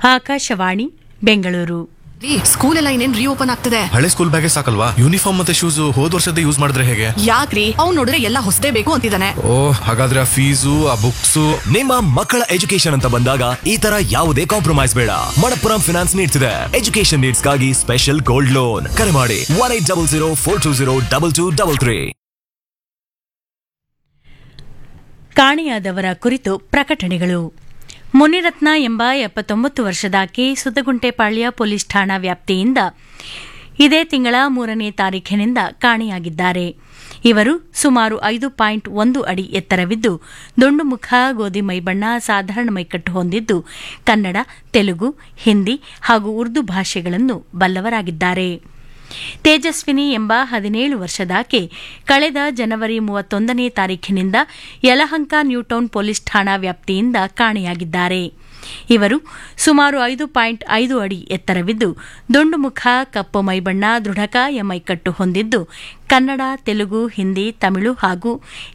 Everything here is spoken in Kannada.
ಆಕಾಶವಾಣಿ ಬೆಂಗಳೂರು ರೀ ಸ್ಕೂಲ್ ಎಲ್ಲ ಇನ್ನೇನ್ ರೀಓಪನ್ ಆಗ್ತದೆ ಹಳೆ ಸ್ಕೂಲ್ ಬ್ಯಾಗೇ ಸಾಕಲ್ವಾ ಯೂನಿಫಾರ್ಮ್ ಮತ್ತೆ ಶೂಸ್ ಹೋದ್ ವರ್ಷದ ಯೂಸ್ ಮಾಡಿದ್ರೆ ಹೇಗೆ ಯಾಕ್ರಿ ಅವ್ನ್ ನೋಡಿದ್ರೆ ಎಲ್ಲ ಹೊಸದೇ ಬೇಕು ಅಂತಿದ್ದಾನೆ ಓ ಹಾಗಾದ್ರೆ ಆ ಫೀಸು ಆ ಬುಕ್ಸ್ ನಿಮ್ಮ ಮಕ್ಕಳ ಎಜುಕೇಶನ್ ಅಂತ ಬಂದಾಗ ಈ ತರ ಯಾವುದೇ ಕಾಂಪ್ರಮೈಸ್ ಬೇಡ ಮಣಪ್ಪುರಂ ಫಿನಾನ್ಸ್ ನೀಡ್ಸ್ ಇದೆ ಎಜುಕೇಶನ್ ನೀಡ್ಸ್ ಗಾಗಿ ಸ್ಪೆಷಲ್ ಗೋಲ್ಡ್ ಲೋನ್ ಕರೆ ಮಾಡಿ one eight double zero four two zero double two double three ಕಾಣೆಯಾದವರ ಕುರಿತು ಪ್ರಕಟಣೆಗಳು ಮುನಿರತ್ನ ಎಂಬ ಎಪ್ಪತ್ತೊಂಬತ್ತು ವರ್ಷದ ಕೆ ಸುದಗುಂಟೆಪಾಳ್ಯ ಪೊಲೀಸ್ ಠಾಣಾ ವ್ಯಾಪ್ತಿಯಿಂದ ಇದೇ ತಿಂಗಳ ಮೂರನೇ ತಾರೀಖಿನಿಂದ ಕಾಣೆಯಾಗಿದ್ದಾರೆ ಇವರು ಸುಮಾರು ಐದು ಪಾಯಿಂಟ್ ಒಂದು ಅಡಿ ಎತ್ತರವಿದ್ದು ದುಂಡು ಮುಖ ಗೋಧಿ ಮೈಬಣ್ಣ ಸಾಧಾರಣ ಮೈಕಟ್ಟು ಹೊಂದಿದ್ದು ಕನ್ನಡ ತೆಲುಗು ಹಿಂದಿ ಹಾಗೂ ಉರ್ದು ಭಾಷೆಗಳನ್ನು ಬಲ್ಲವರಾಗಿದ್ದಾರೆ ತೇಜಸ್ವಿನಿ ಎಂಬ ಹದಿನೇಳು ವರ್ಷದಾಕೆ ಕಳೆದ ಜನವರಿ ಮೂವತ್ತೊಂದನೇ ತಾರೀಖಿನಿಂದ ಯಲಹಂಕ ನ್ಯೂಟೌನ್ ಪೊಲೀಸ್ ಠಾಣಾ ವ್ಯಾಪ್ತಿಯಿಂದ ಕಾಣೆಯಾಗಿದ್ದಾರೆ ಇವರು ಸುಮಾರು ಐದು ಪಾಯಿಂಟ್ ಐದು ಅಡಿ ಎತ್ತರವಿದ್ದು ದುಂಡು ಮುಖ ಕಪ್ಪು ಮೈಬಣ್ಣ ದೃಢಕಾಯ ಮೈಕಟ್ಟು ಹೊಂದಿದ್ದು ಕನ್ನಡ ತೆಲುಗು ಹಿಂದಿ ತಮಿಳು ಹಾಗೂ